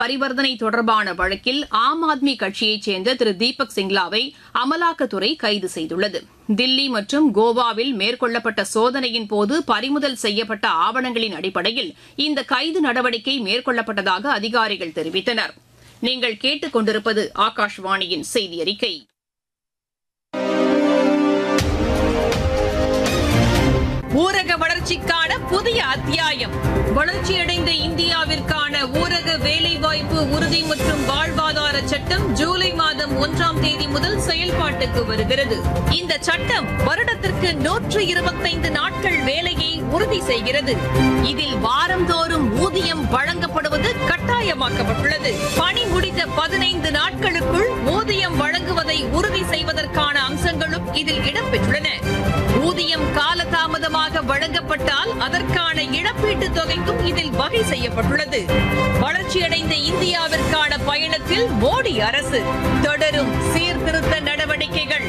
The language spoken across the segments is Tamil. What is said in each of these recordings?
பரிவர்த்தனை தொடர்பான வழக்கில் ஆம் ஆத்மி கட்சியைச் சேர்ந்த திரு தீபக் சிங்லாவை அமலாக்கத்துறை கைது செய்துள்ளது தில்லி மற்றும் கோவாவில் மேற்கொள்ளப்பட்ட சோதனையின் போது பறிமுதல் செய்யப்பட்ட ஆவணங்களின் அடிப்படையில் இந்த கைது நடவடிக்கை மேற்கொள்ளப்பட்டதாக அதிகாரிகள் தெரிவித்தனர் நீங்கள் கேட்டுக் கொண்டிருப்பது ஆகாஷ்வாணியின் செய்தி அறிக்கை ஊரக வளர்ச்சிக்கான புதிய அத்தியாயம் வளர்ச்சியடைந்த இந்தியாவிற்கான ஊரக வேலைவாய்ப்பு உறுதி மற்றும் வாழ்வாதார சட்டம் ஜூலை மாதம் ஒன்றாம் தேதி முதல் செயல்பாட்டுக்கு வருகிறது இந்த சட்டம் வருடத்திற்கு நூற்று இருபத்தைந்து நாட்கள் வேலையை உறுதி செய்கிறது இதில் வாரந்தோறும் ஊதியம் வழங்கப்படுவது கட்டாயமாக்கப்பட்டுள்ளது பணி முடிந்த பதினைந்து நாட்களுக்குள் ஊதியம் வழங்குவதை உறுதி செய்வதற்கான அம்சங்களும் இதில் இடம்பெற்றுள்ளன ஊதியம் காலதாமதமாக வழங்கப்பட்டால் அதற்கான இழப்பீட்டுத் தொகைக்கும் இதில் வகை செய்யப்பட்டுள்ளது வளர்ச்சியடைந்த இந்தியாவிற்கான பயணத்தில் மோடி அரசு தொடரும் சீர்திருத்த நடவடிக்கைகள்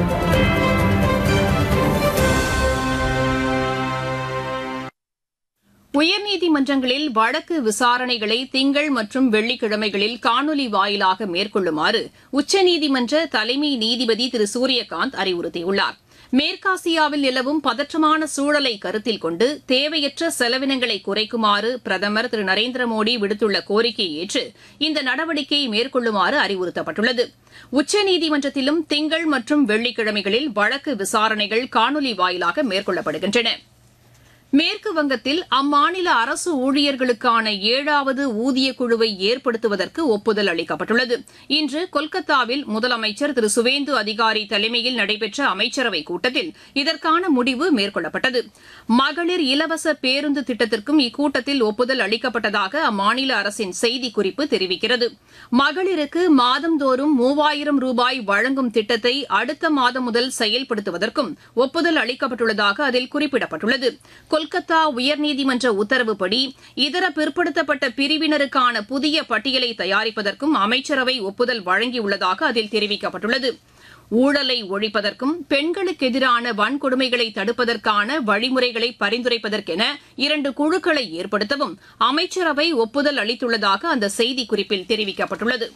உயர்நீதிமன்றங்களில் வழக்கு விசாரணைகளை திங்கள் மற்றும் வெள்ளிக்கிழமைகளில் காணொலி வாயிலாக மேற்கொள்ளுமாறு உச்சநீதிமன்ற தலைமை நீதிபதி திரு சூரியகாந்த் அறிவுறுத்தியுள்ளார் மேற்காசியாவில் நிலவும் பதற்றமான சூழலை கருத்தில் கொண்டு தேவையற்ற செலவினங்களை குறைக்குமாறு பிரதமர் திரு நரேந்திர மோடி விடுத்துள்ள கோரிக்கையை ஏற்று இந்த நடவடிக்கையை மேற்கொள்ளுமாறு அறிவுறுத்தப்பட்டுள்ளது உச்சநீதிமன்றத்திலும் திங்கள் மற்றும் வெள்ளிக்கிழமைகளில் வழக்கு விசாரணைகள் காணொலி வாயிலாக மேற்கொள்ளப்படுகின்றன மேற்கு வங்கத்தில் அம்மாநில அரசு ஊழியர்களுக்கான ஏழாவது ஊதிய குழுவை ஏற்படுத்துவதற்கு ஒப்புதல் அளிக்கப்பட்டுள்ளது இன்று கொல்கத்தாவில் முதலமைச்சர் திரு சுவேந்து அதிகாரி தலைமையில் நடைபெற்ற அமைச்சரவைக் கூட்டத்தில் இதற்கான முடிவு மேற்கொள்ளப்பட்டது மகளிர் இலவச பேருந்து திட்டத்திற்கும் இக்கூட்டத்தில் ஒப்புதல் அளிக்கப்பட்டதாக அம்மாநில அரசின் செய்திக்குறிப்பு தெரிவிக்கிறது மகளிருக்கு மாதந்தோறும் மூவாயிரம் ரூபாய் வழங்கும் திட்டத்தை அடுத்த மாதம் முதல் செயல்படுத்துவதற்கும் ஒப்புதல் அளிக்கப்பட்டுள்ளதாக அதில் குறிப்பிடப்பட்டுள்ளது கொல்கத்தா உயர்நீதிமன்ற உத்தரவுப்படி இதர பிற்படுத்தப்பட்ட பிரிவினருக்கான புதிய பட்டியலை தயாரிப்பதற்கும் அமைச்சரவை ஒப்புதல் வழங்கியுள்ளதாக அதில் தெரிவிக்கப்பட்டுள்ளது ஊழலை ஒழிப்பதற்கும் பெண்களுக்கு எதிரான வன்கொடுமைகளை தடுப்பதற்கான வழிமுறைகளை பரிந்துரைப்பதற்கென இரண்டு குழுக்களை ஏற்படுத்தவும் அமைச்சரவை ஒப்புதல் அளித்துள்ளதாக அந்த செய்திக்குறிப்பில் தெரிவிக்கப்பட்டுள்ளது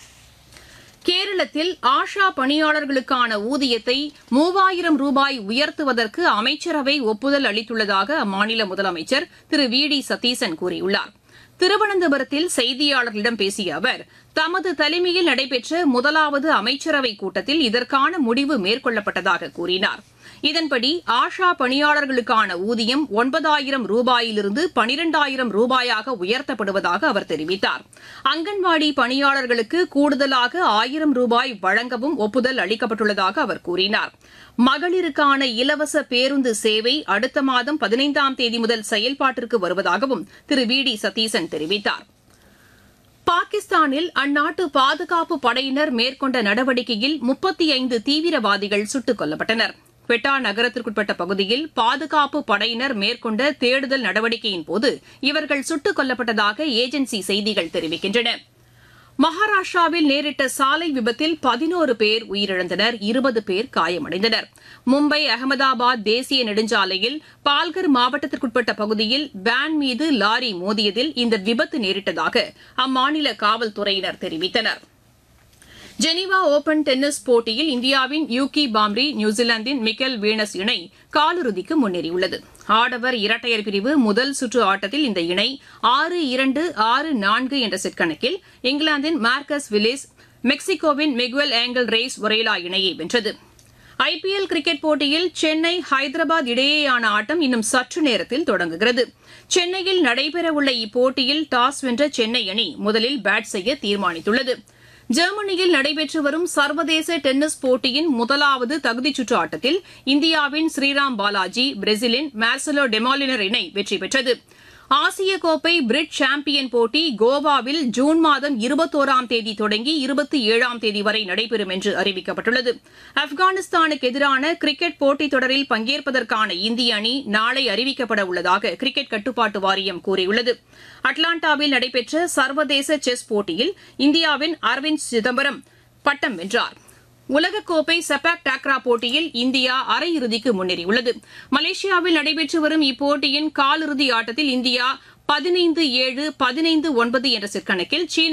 கேரளத்தில் ஆஷா பணியாளர்களுக்கான ஊதியத்தை மூவாயிரம் ரூபாய் உயர்த்துவதற்கு அமைச்சரவை ஒப்புதல் அளித்துள்ளதாக அம்மாநில முதலமைச்சர் திரு வி டி சதீசன் கூறியுள்ளார் திருவனந்தபுரத்தில் செய்தியாளர்களிடம் பேசிய அவர் தமது தலைமையில் நடைபெற்ற முதலாவது அமைச்சரவைக் கூட்டத்தில் இதற்கான முடிவு மேற்கொள்ளப்பட்டதாக கூறினார் இதன்படி ஆஷா பணியாளர்களுக்கான ஊதியம் ஒன்பதாயிரம் ரூபாயிலிருந்து பனிரெண்டாயிரம் ரூபாயாக உயர்த்தப்படுவதாக அவர் தெரிவித்தார் அங்கன்வாடி பணியாளர்களுக்கு கூடுதலாக ஆயிரம் ரூபாய் வழங்கவும் ஒப்புதல் அளிக்கப்பட்டுள்ளதாக அவர் கூறினார் மகளிருக்கான இலவச பேருந்து சேவை அடுத்த மாதம் பதினைந்தாம் தேதி முதல் செயல்பாட்டிற்கு வருவதாகவும் திரு வி டி சதீசன் தெரிவித்தார் பாகிஸ்தானில் அந்நாட்டு பாதுகாப்பு படையினர் மேற்கொண்ட நடவடிக்கையில் முப்பத்தி ஐந்து தீவிரவாதிகள் சுட்டுக் கொல்லப்பட்டனர் குவெட்டா நகரத்திற்குட்பட்ட பகுதியில் பாதுகாப்பு படையினர் மேற்கொண்ட தேடுதல் நடவடிக்கையின் போது இவர்கள் சுட்டுக் கொல்லப்பட்டதாக ஏஜென்சி செய்திகள் தெரிவிக்கின்றன மகாராஷ்டிராவில் நேரிட்ட சாலை விபத்தில் பதினோரு பேர் உயிரிழந்தனர் இருபது பேர் காயமடைந்தனர் மும்பை அகமதாபாத் தேசிய நெடுஞ்சாலையில் பால்கர் மாவட்டத்திற்குட்பட்ட பகுதியில் வேன் மீது லாரி மோதியதில் இந்த விபத்து நேரிட்டதாக அம்மாநில காவல்துறையினர் தெரிவித்தனா் ஜெனீவா ஓபன் டென்னிஸ் போட்டியில் இந்தியாவின் யூகி பாம்ரி நியூசிலாந்தின் மிக்கேல் வீனஸ் இணை காலிறுதிக்கு முன்னேறியுள்ளது ஆடவர் இரட்டையர் பிரிவு முதல் சுற்று ஆட்டத்தில் இந்த இணை ஆறு இரண்டு ஆறு நான்கு என்ற செட் கணக்கில் இங்கிலாந்தின் மார்க்கஸ் வில்லிஸ் மெக்சிகோவின் மிகுவல் ஏங்கல் ரேஸ் ஒரேலா இணையை வென்றது ஐபிஎல் கிரிக்கெட் போட்டியில் சென்னை ஹைதராபாத் இடையேயான ஆட்டம் இன்னும் சற்று நேரத்தில் தொடங்குகிறது சென்னையில் நடைபெறவுள்ள இப்போட்டியில் டாஸ் வென்ற சென்னை அணி முதலில் பேட் செய்ய தீர்மானித்துள்ளது ஜெர்மனியில் நடைபெற்று வரும் சர்வதேச டென்னிஸ் போட்டியின் முதலாவது தகுதிச் சுற்று ஆட்டத்தில் இந்தியாவின் ஸ்ரீராம் பாலாஜி பிரேசிலின் மார்சலோ டெமாலினர் இணை வெற்றி பெற்றது ஆசிய கோப்பை பிரிட் சாம்பியன் போட்டி கோவாவில் ஜூன் மாதம் இருபத்தோராம் தேதி தொடங்கி இருபத்தி ஏழாம் தேதி வரை நடைபெறும் என்று அறிவிக்கப்பட்டுள்ளது ஆப்கானிஸ்தானுக்கு எதிரான கிரிக்கெட் போட்டித் தொடரில் பங்கேற்பதற்கான இந்திய அணி நாளை அறிவிக்கப்பட உள்ளதாக கிரிக்கெட் கட்டுப்பாட்டு வாரியம் கூறியுள்ளது அட்லாண்டாவில் நடைபெற்ற சர்வதேச செஸ் போட்டியில் இந்தியாவின் அரவிந்த் சிதம்பரம் பட்டம் வென்றார் உலகக்கோப்பை செபாக் டாக்ரா போட்டியில் இந்தியா அரையிறுதிக்கு முன்னேறியுள்ளது மலேசியாவில் நடைபெற்று வரும் இப்போட்டியின் காலிறுதி ஆட்டத்தில் இந்தியா பதினைந்து ஏழு பதினைந்து ஒன்பது என்ற செட் கணக்கில் சீன